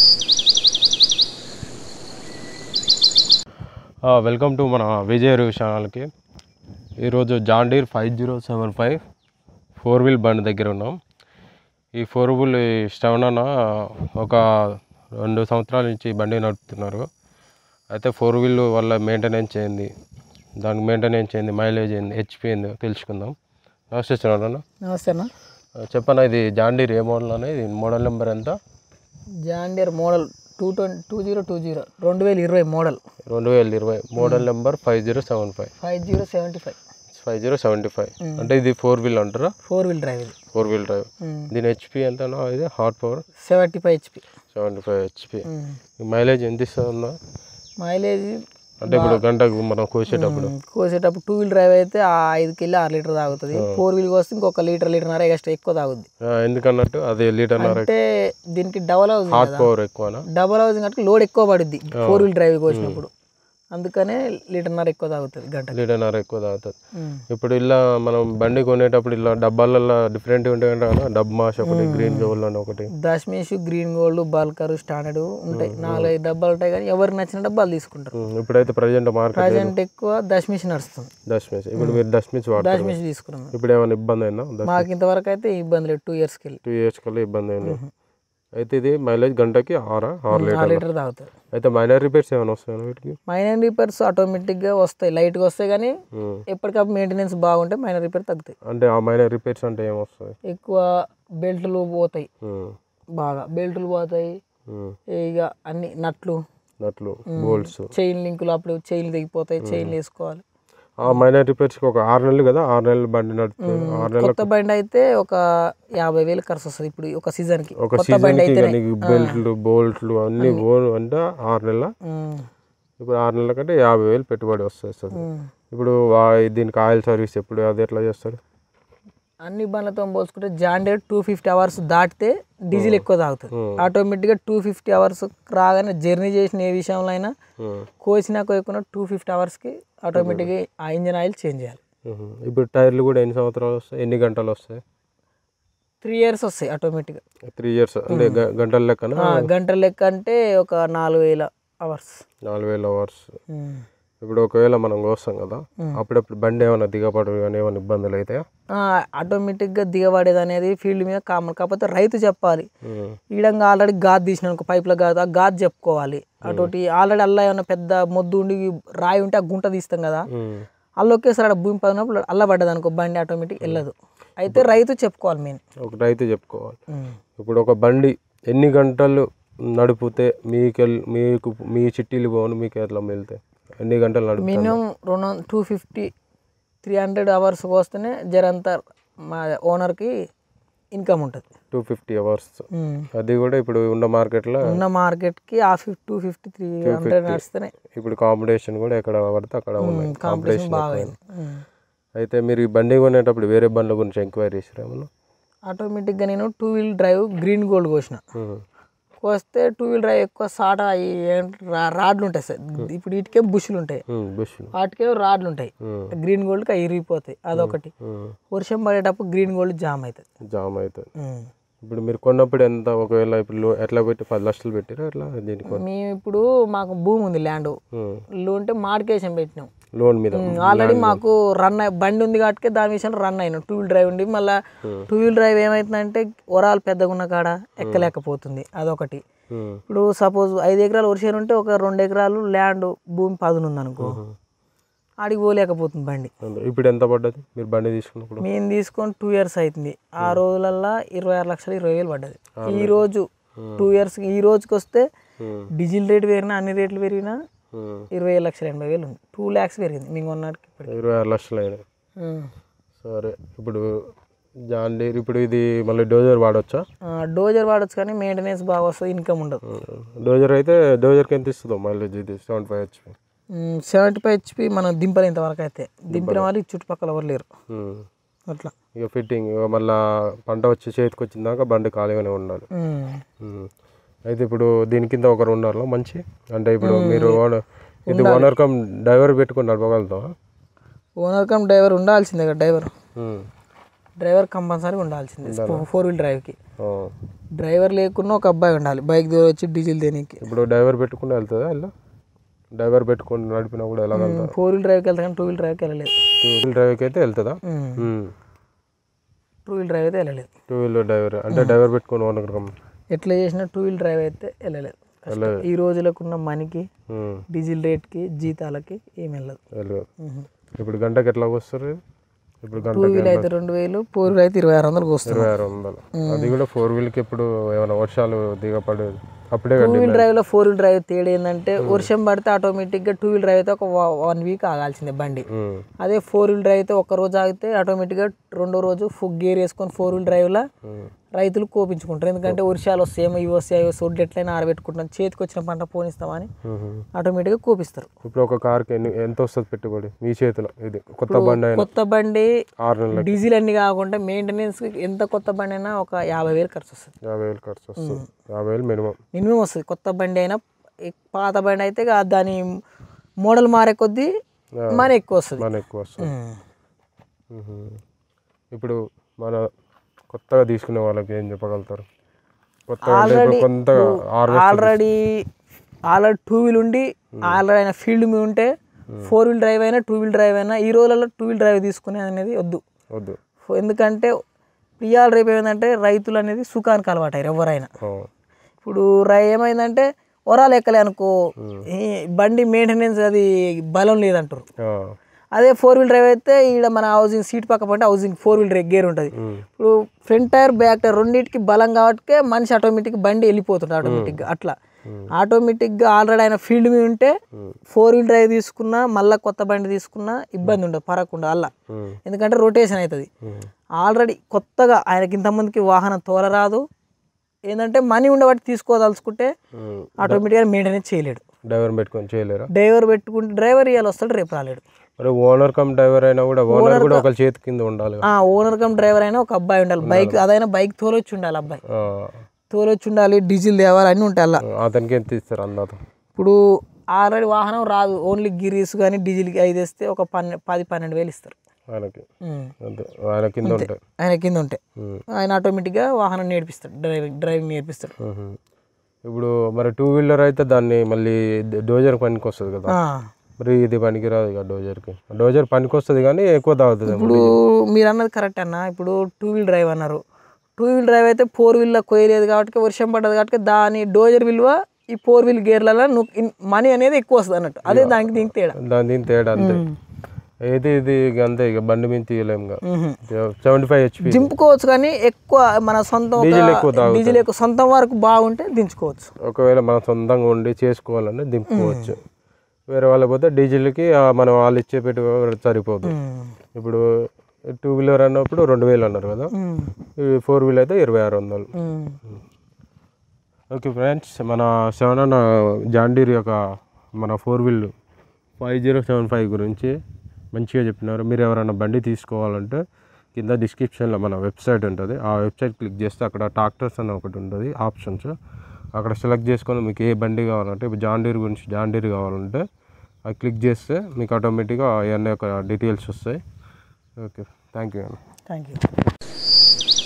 Welcome to మన Vijay review ఛానల్కి ఈరోజు John Deere five zero seven five four wheel బండి దగ్గర ఉన్నాం ఈ ఫోర్ వీల్ స్టవన్ అన్న ఒక రెండు సంవత్సరాల నుంచి ఈ బండి నడుపుతున్నారు అయితే ఫోర్ వీల్ వల్ల మెయింటెనెన్స్ ఏంది దానికి మెయింటెనెన్స్ ఏంది మైలేజ్ ఏంది హెచ్పి ఏంది తెలుసుకుందాం నమస్తే శ్రీనాథ్ అన్న నమస్తే అన్న చెప్పన్న ఇది జాన్ డీర్ ఏ మోడల్ అన్న ఇది మోడల్ నెంబర్ ఎంత John Deere model two twenty two zero two zero రెండు వేల ఇరవై మోడల్ రెండు వేల ఇరవై model number five zero seven five five zero seventy five five zero seventy five అంటే ఇది ఫోర్ వీల్ అంటారా ఫోర్ వీల్ డ్రైవ్ ఇది ఫోర్ వీల్ డ్రైవ్ దీని హెచ్పి ఎంత ఇది horsepower seventy five HP seventy five HP mileage ఎంత ఇస్తుందా mileage అంటే ఇప్పుడు గంటకు మనం కోసేటప్పుడు కోసేటప్పుడు టూ వీల్ డ్రైవ్ అయితే ఆ ఐదుకి వెళ్ళి ఆరు లీటర్ తాగుతుంది ఫోర్ వీల్ వస్తే ఇంకొక లీటర్ లీటర్న్నర ఎక్స్ట్రా ఎక్కువ తాగుద్ది ఆ, ఎందుకన్నట్టు అది లీటర్ అంటే దీనికి డబల్ హౌస్ హార్ట్ పవర్ ఎక్కువనా డబల్ హౌసింగ్ అంటే లోడ్ ఎక్కువ పడుద్ది ఫోర్ వీల్ డ్రైవ్ కోసినప్పుడు అందుకనే లీటర్న్నర ఎక్కువ తాగుతుంది గంటకి లీటర్న్నర ఎక్కువ తాగుతుంది ఉమ్. ఇప్పుడు ఇలా మనం బండి కొనేటప్పుడు ఇలా డబ్బాలలో డిఫరెంట్ ఉంటాయి కదా డబ్ మాష్ ఒకటి గ్రీన్ జోల్ అని ఒకటి Dashmesh green gold Balkar standard ఉంటాయి నాలుగైదు డబ్బాలు ఉంటాయి కానీ ఎవరికి నచ్చిన డబ్బాలు తీసుకుంటారు ఉమ్, ఇప్పుడైతే ప్రజెంట్ మార్కెట్ ప్రజెంట్ ఎక్కువ దశమిష్ నడుస్తుంది దశమిస్ ఇప్పుడు మీరు దశమిస్ వాడతారు దశమిష్ తీసుకున్నాం ఇప్పుడు ఏమైనా ఇబ్బంది అయిందా మాకు ఇంతవరకు అయితే ఇబ్బంది లేదు టూ ఇయర్స్కి వెళ్ళి టూ ఇయర్స్ కల్లా ఇబ్బంది అయింది అయితే ఇది మైలేజ్ గంటకి ఆరా ఆరు ఆ లీటర్ లీటర్ తాగుతారు అయితే మైనర్ రిపేర్స్ ఏమైనా వస్తాయి వీటికి మైనర్ రిపేర్స్ ఆటోమేటిక్గా వస్తాయి లైట్గా వస్తాయి కానీ ఉమ్. ఎప్పటికప్పుడు మెయింటెనెన్స్ బాగుంటే మైనర్ రిపేర్ తగ్గుతాయి అంటే ఆ మైనర్ రిపేర్స్ అంటే ఏం వస్తాయి ఎక్కువ బెల్ట్లు పోతాయి ఉమ్, బాగా బెల్ట్లు పోతాయి ఉమ్, ఇక అన్ని నట్లు నట్లు బోల్ట్స్ చైన్ లింకులు అప్పుడు చైన్లు తెగిపోతాయి చైన్లు వేసుకోవాలి ఆ మైనర్ రిపేర్స్కి ఒక ఆరు నెలలు కదా ఆరు నెలలు బండి నడుపుతుంది ఆరు నెలలు కొత్త బండి అయితే ఒక యాభై వేలు ఖర్చు వస్తుంది ఇప్పుడు ఒక సీజన్కి ఒక కొత్త బండి సీజన్కి అయితే నీకు బెల్ట్లు బోల్ట్లు అన్ని పోను అంటే ఆరు నెలల ఇప్పుడు ఆరు నెలల కంటే యాభై వేలు పెట్టుబడి వస్తుంది ఇప్పుడు వా- దీనికి ఆయిల్ సర్వీస్ ఎప్పుడు అది ఎట్లా చేస్తారు అన్ని బండ్లతో పోల్చుకుంటే జాండేర్ టూ ఫిఫ్టీ అవర్స్ దాటితే డీజిల్ ఎక్కువ తాగుతుంది ఆటోమేటిక్గా టూ ఫిఫ్టీ అవర్స్ రాగానే జర్నీ చేసిన ఏ విషయంలో అయినా ఉమ్, కోసినా కోయకుండా టూ ఫిఫ్టీ అవర్స్కి ఆటోమేటిక్గా ఆ ఇంజన్ ఆయిల్ చేంజ్ చేయాలి ఉమ్. ఇప్పుడు టైర్లు కూడా ఎన్ని సంవత్సరాలు వస్తాయి ఎన్ని గంటలు వస్తాయి త్రీ ఇయర్స్ వస్తాయి ఆటోమేటిక్గా త్రీ ఇయర్స్ అంటే గ- గంటల లెక్కన గంటల లెక్క అంటే ఒక నాలుగు వేల అవర్స్ నాలుగు వేల అవర్స్ ఇప్పుడు ఒకవేళ మనం కోస్తాం కదా అప్పుడప్పుడు బండి ఏమైనా దిగపడరు కానీ ఏమైనా ఇబ్బందులు అవుతాయా ఆటోమేటిక్గా దిగబడేది అనేది ఫీల్డ్ మీద కామన్ కాకపోతే రైతు చెప్పాలి ఉమ్, ఈడంగా ఆల్రెడీ గాద్ తీసిన ఒక పైప్లో గాదు ఆ గాద్ చెప్పుకోవాలి అటోటి ఆల్రెడీ అల్లా ఏమైనా పెద్ద మొద్దు ఉండి రాయి ఉంటే ఆ గుంట తీస్తాం కదా ఉమ్. అల్ల ఒకేసారి ఆడ భూమి పడినప్పుడు అల్ల పడ్డది అనుకో బండి ఆటోమేటిక్ వెళ్ళదు అయితే రైతు చెప్పుకోవాలి మెయిన్ ఒక రైతు చెప్పుకోవాలి ఇప్పుడు ఒక బండి ఎన్ని గంటలు నడిపితే మీకెల్ మీకు మీ చిట్టీలు పోను మీకు ఎట్లా వెళ్తాయి ఎన్ని గంటలు నడుపు మినిమం రెండు two fifty three hundred hours వస్తేనే జరంత మా ఓనర్కి ఇన్కమ్ ఉంటుంది టూ ఫిఫ్టీ అవర్స్ అది కూడా ఇప్పుడు ఉన్న మార్కెట్లో ఉన్న మార్కెట్కి ఆ fifty two fifty three hundred నడిస్తేనే ఇప్పుడు కాంపిటీషన్ కూడా ఎక్కడ పడితే అక్కడ ఉన్నాయి కాంపిటీషన్ బాగా అయింది అయితే మీరు ఈ బండి కొనేటప్పుడు వేరే బండ్ల గురించి ఎంక్వైరీ చేసారా ఏమన్నా ఆటోమేటిక్గా నేను two wheel drive green gold కోసిన ఉమ్, కోస్తే టూ వీల్ డ్రైవ్ ఎక్కువ సాట ఈ ఏంటి రా- రాడ్లు ఉంటాయి సార్ ఇప్పుడు వీటికే బుష్లు ఉంటాయి ఉమ్, బుష్ వాటికే రాడ్లు ఉంటాయి ఉమ్, గ్రీన్ గోల్డ్కి అవి ఇరిగిపోతాయి అదొకటి ఉమ్, వర్షం పడేటప్పుడు గ్రీన్ గోల్డ్ జామ్ అవుతుంది జామ్ అవుతుంది ఇప్పుడు మీరు కొన్నప్పుడు ఎంత ఒకవేళ ఇప్పుడు లో- ఎట్లా పెట్టి పది లక్షలు పెట్టారా ఎట్లా దీనికి కొన్న- మేము ఇప్పుడు మాకు భూమి ఉంది ల్యాండ్ ఉమ్, ఇల్లు ఉంటే మార్కేషన్ పెట్టినాం లోన్ మీద ఆల్రెడీ మాకు రన్ అయి బండి ఉంది కాబట్టి దాని విషయంలో రన్ అయినాం టూ వీల్ డ్రైవ్ ఉండి మళ్ళీ టూ వీల్ డ్రైవ్ ఏమవుతుందంటే వరాలు పెద్దగా ఉన్న కాడ ఎక్కలేకపోతుంది అదొకటి ఉమ్, ఇప్పుడు సపోజ్ ఐదు ఎకరాలు వర్షాలు ఉంటే ఒక రెండు ఎకరాలు ల్యాండ్ భూమి పదును ఉంది అనుకో ఆడికి పోలేకపోతుంది బండి అంతే. ఇప్పుడు ఎంత పడ్డది మీరు బండి తీసుకున్నప్పుడు మేము తీసుకొని టూ ఇయర్స్ అవుతుంది ఆ రోజులల్లో ఇరవై ఆరు లక్షలు ఇరవై వేలు పడ్డది ఈ రోజు టూ ఇయర్స్ ఈ రోజుకి వస్తే ఉమ్, డీజిల్ రేట్ పెరిగినా అన్ని రేట్లు పెరిగినా ఉమ్. ఇరవై ఏడు లక్షల ఎనభై వేలు ఉంది టూ ల్యాక్స్ పెరిగింది మేము కొన్నాటికి ఇప్పటికి ఇరవై ఆరు లక్షలు అయినాయి ఉమ్. సరే ఇప్పుడు జాన్ డీర్ ఇప్పుడు ఇది మళ్ళీ డోజర్ వాడచ్చా ఆ, డోజర్ వాడచ్చు కానీ మెయింటెనెన్స్ బాగా వస్తుంది ఇన్కమ్ ఉండదు డోజర్ అయితే డోజర్కి ఎంత ఇస్తుందో మైలేజ్ ఇది seventy five HP seventy five HP మనం దింపలేంత వరకు అయితే దింపిన వాళ్ళు ఈ చుట్టుపక్కల ఎవరు లేరు అట్లా ఇక ఫిట్టింగ్ ఇక మళ్ళా పంట వచ్చి చేతికి వచ్చిన దాకా బండి ఖాళీగానే ఉండాలి ఉమ్. ఉమ్. అయితే ఇప్పుడు దీని కింద ఒకరు ఉన్నారు మంచి అంటే ఇప్పుడు మీరు ఓనర్ ఇది ఓనర్ కమ్ డ్రైవర్ పెట్టుకుని నడపగలుగుతావా ఓనర్ కమ్ డ్రైవర్ ఉండాల్సిందే కదా డ్రైవర్ ఉమ్. డ్రైవర్ కంపల్సరీ ఉండాల్సిందే ఫోర్ వీల్ డ్రైవ్కి ఆ. డ్రైవర్ లేకున్నా ఒక అబ్బాయి ఉండాలి బైక్ దూరం వచ్చి డీజిల్ దేనికి ఇప్పుడు డ్రైవర్ పెట్టుకుంటే వెళ్తుందా ఇలా డ్రైవర్ పెట్టుకొని నడిపినా కూడా ఎలా వెళ్తా ఫోర్ వీల్ డ్రైవ్కి వెళ్తా కానీ టూ వీల్ డ్రైవ్కి వెళ్ళలేదు టూ వీలర్ డ్రైవర్కి అయితే వెళ్తుందా టూ వీల్ డ్రైవ్ అయితే వెళ్ళలేదు టూ వీలర్ డ్రైవర్ అంటే డ్రైవర్ పెట్టుకొని ఓనర్ ఎట్లా చేసినా టూ వీల్ డ్రైవ్ అయితే వెళ్ళలేదు కష్టం. ఈ రోజులకు ఉన్న మనీకి డీజిల్ రేట్కి జీతాలకి ఏం వెళ్ళదు వెళ్ళదు ఇప్పుడు గంటకి ఎట్లా వస్తారు ఇప్పుడు టూ గంటకి వీల్ అయితే రెండు వేలు ఫోర్ వీల్ అయితే ఇరవై ఆరు వందలకు వస్తుంది ఇరవై ఆరు వందలు అది కూడా ఫోర్ వీల్కి ఇప్పుడు ఏమైనా వర్షాలు దిగపడే అప్పుడే టూ వీల్ డ్రైవ్ లో ఫోర్ వీల్ డ్రైవ్ తేడా ఏంటంటే వర్షం పడితే ఆటోమేటిక్ గా టూ వీల్ డ్రైవ్ అయితే ఒక వన్ వీక్ ఆగాల్సిందే బండి ఉమ్, అదే ఫోర్ వీల్ డ్రైవ్ అయితే ఒక రోజు ఆగితే ఆటోమేటిక్ గా రెండో రోజు ఫుగ్ గేర్ వేసుకొని ఫోర్ వీల్ డ్రైవ్ లో ఉమ్, రైతులు కోపించుకుంటారు ఎందుకంటే వర్షాలు వస్తాయి ఏమో ఇవి వస్తాయి అవి వస్తాయి, ఒడ్లు ఎట్లయినా ఆరబెట్టుకుంటాం చేతికి వచ్చిన పంట పోనిస్తామని ఉమ్. ఆటోమేటిక్గా కోపిస్తారు ఇప్పుడు ఒక కార్కి ఎన్ని ఎంత వస్తుంది పెట్టుబడి మీ చేతిలో ఇది కొత్త బండి అయినా కొత్త బండి ఆరు నెలలకి డీజిల్ అన్ని కాకుండా మెయింటెనెన్స్ ఎంత కొత్త బండి అయినా ఒక యాభై వేలు ఖర్చు వస్తుంది యాభై వేలు ఖర్చు వస్తుంది యాభై వేలు మినిమం మినిమం వస్తుంది కొత్త బండి అయినా ఎక్- పాత బండి అయితే ఇక దాని మోడల్ మారే కొద్దీ మన ఎక్కువ వస్తుంది మన ఎక్కువ వస్తుంది ఉహు. ఇప్పుడు మన కొత్తగా తీసుకునే వాళ్ళకి ఏం చెప్పగలుగుతారు కొత్తగా అంటే ఇప్పుడు కొంత harvest already already two wheel ఉండి ఆల్రెడీ అయినా ఫీల్డ్ మీద ఉంటే ఫోర్ వీల్ డ్రైవ్ అయినా టూ వీల్ డ్రైవ్ అయినా ఈ రోజులలో టూ వీల్ డ్రైవ్ తీసుకునే అనేది వద్దు వద్దు ఎందుకంటే ఇవాళ రేపు ఏమైందంటే రైతులు అనేది సుఖానికి అలవాటారు ఎవరైనా ఆ, ఇప్పుడు రై ఏమైందంటే ఒరాలు ఎక్కలే అనుకో ఈ బండి మెయింటెనెన్స్ అది బలం లేదంటారు ఆ, అదే ఫోర్ వీల్ డ్రైవ్ అయితే ఈడ మన హౌసింగ్ సీట్ పక్క పంటే housing four wheel drive gear ఉంటుంది ఉమ్, ఇప్పుడు ఫ్రంట్ టైర్ బ్యాక్ టైర్ రెండింటికి బలం కాబట్టి మనిషి ఆటోమేటిక్ బండి వెళ్ళిపోతుంది ఆటోమేటిక్గా అట్లా ఆటోమేటిక్గా ఆల్రెడీ ఆయన ఫీల్డ్ మీద ఉంటే ఫోర్ వీల్ డ్రైవ్ తీసుకున్నా మళ్ళీ కొత్త బండి తీసుకున్నా ఇబ్బంది ఉండదు పరకుండా అలా ఉమ్, ఎందుకంటే రొటేషన్ అవుతుంది ఉమ్, ఆల్రెడీ కొత్తగా ఆయనకి ఇంతమందికి వాహనం తోలరాదు ఏంటంటే మనీ ఉండబట్టి తీసుకోదలుచుకుంటే ఉమ్. ఆటోమేటిక్గా మెయింటెనెన్స్ చేయలేడు డ్రైవర్ పెట్టుకొని చేయలేరా డ్రైవర్ పెట్టుకుంటే డ్రైవర్ ఇవాళ వస్తాడు రేపు రాలేడు మరి ఓనర్ కమ్ డ్రైవర్ అయినా కూడా ఓనర్ కూడా ఒకరి చేతి కింద ఉండాలి కదా. ఆ ఓనర్ కమ్ డ్రైవర్ అయినా ఒక అబ్బాయి ఉండాలి బైక్ అదైనా బైక్ తోలొచ్చి ఉండాలి అబ్బాయి ఆ, తోలొచ్చి ఉండాలి డీజిల్ తేవాలి అన్నీ ఉంటాయి అలా అతనికి ఎంత ఇస్తారు అందాత ఇప్పుడు ఆల్రెడీ వాహనం రాదు ఓన్లీ గిరీస్ కానీ డీజిల్ ఐదు వేస్తే ఒక పన్నె పది పన్నెండు వేలు ఇస్తారు ఆయనకి ఉమ్. అంతే ఆయన కింద ఉంటాయి ఆయన కింద ఉంటాయి ఉమ్, ఆయన ఆటోమేటిక్గా వాహనం నేర్పిస్తాడు డ్రైవింగ్ డ్రైవింగ్ నేర్పిస్తాడు ఉహు. ఇప్పుడు మరి టూ వీలర్ అయితే దాన్ని మళ్ళీ డోజర్ పనికి వస్తుంది కదా ఆ. మరి ఇది పనికిరాదు ఇక డోజర్కి డోజర్ పనికి వస్తుంది కానీ ఎక్కువ తాగుతుంది ఇప్పుడు మీరు అన్నది కరెక్ట్ అన్న ఇప్పుడు టూ వీల్ డ్రైవ్ అన్నారు టూ వీల్ డ్రైవ్ అయితే ఫోర్ వీల్లో కొయ్యలేదు కాబట్టి వర్షం పడ్డది కాబట్టి దాని డోజర్ విలువ ఈ ఫోర్ వీల్ గేర్లలో నువ్వు మనీ అనేది ఎక్కువ వస్తుంది అన్నట్టు అదే దానికి దీనికి తేడా దాని దీని తేడా అంతే ఏది ఇది ఇక అంతే ఇక బండి మీద తీయలేము మ్మ్. సెవెంటీ ఫైవ్ హెచ్పి దింపుకోవచ్చు కానీ ఎక్కువ మన సొంతం ఒక డీజిల్ ఎక్కువ తాగుతుంది. డీజిల్ ఎక్కువ సొంతం వరకు బాగుంటే దించుకోవచ్చు ఒకవేళ మనం సొంతంగా ఉండి చేసుకోవాలంటే దింపుకోవచ్చు వేరే వాళ్ళ పోతే డీజిల్కి ఆ మనం వాళ్ళు ఇచ్చే పెట్టి సరిపోదు మ్మ్. ఇప్పుడు టూ వీలర్ అన్నప్పుడు రెండు వేలు అన్నారు కదా మ్మ్. ఫోర్ వీల్ అయితే ఇరవై ఆరు వందలు మ్మ్. ఓకే ఫ్రెండ్స్ మన సెవెన్ అన్న జాండీర్ యొక్క మన four wheel five zero seven five గురించి మంచిగా చెప్పినారు మీరు ఎవరైనా బండి తీసుకోవాలంటే కింద డిస్క్రిప్షన్లో మన వెబ్సైట్ ఉంటుంది ఆ వెబ్సైట్ క్లిక్ చేస్తే అక్కడ ట్రాక్టర్స్ అని ఒకటి ఉంటుంది ఆప్షన్స్ అక్కడ సెలెక్ట్ చేసుకొని మీకు ఏ బండి కావాలంటే ఇప్పుడు జాండీర్ గురించి జాండీర్ కావాలంటే అది క్లిక్ చేస్తే మీకు ఆటోమేటిక్గా అవన్నీ ఒక డీటెయిల్స్ వస్తాయి ఓకే థ్యాంక్ యూ అన్న థ్యాంక్ యూ